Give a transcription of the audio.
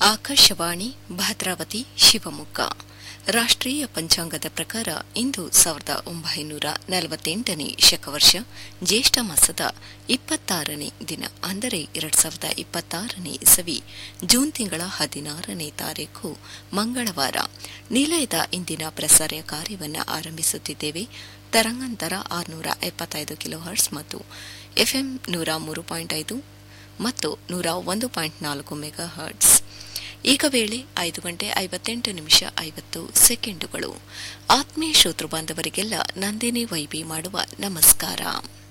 ಆಕಾಶವಾಣಿ ಭದ್ರಾವತಿ ಶಿವಮೊಗ್ಗ ರಾಷ್ಟ್ರೀಯ ಪಂಚಾಂಗದ ಪ್ರಕಾರ ಇಂದು ಸಾವಿರದ ಒಂಬೈನೂರ ನಲವತ್ತೆಂಟನೇ ಶಕವರ್ಷ ಜ್ಯೇಷ್ಠ ಮಾಸದ ಇಪ್ಪತ್ತಾರನೇ ದಿನ ಅಂದರೆ ಎರಡ್ ಸಾವಿರದ ಇಪ್ಪತ್ತಾರನೇ ಇಸವಿ ಜೂನ್ ತಿಂಗಳ ಹದಿನಾರನೇ ತಾರೀಕು ಮಂಗಳವಾರ ನಿಲಯದ ಇಂದಿನ ಪ್ರಸಾರ ಕಾರ್ಯವನ್ನು ಆರಂಭಿಸುತ್ತಿದ್ದೇವೆ ತರಂಗಾಂತರ ಆರುನೂರ ಎಪ್ಪತ್ತೈದು ಕಿಲೋಹರ್ಟ್ಸ್ ಮತ್ತು ಎಫ್ಎಂ ನೂರ ಮೂರು ಪಾಯಿಂಟ್ ಐದು ಮತ್ತು ನೂರ ಒಂದು ಪಾಯಿಂಟ್ ನಾಲ್ಕು ಮೆಗಾ ಹರ್ಟ್ಸ್ ಈಗ ವೇಳೆ ಐದು ಗಂಟೆ ಐವತ್ತೆಂಟು ನಿಮಿಷ ಐವತ್ತು ಸೆಕೆಂಡುಗಳು ಆತ್ಮೀಯ ಶ್ರೋತೃ ಬಾಂಧವರಿಗೆಲ್ಲ ನಂದಿನಿ ವೈಬಿ ಮಾಡುವ ನಮಸ್ಕಾರ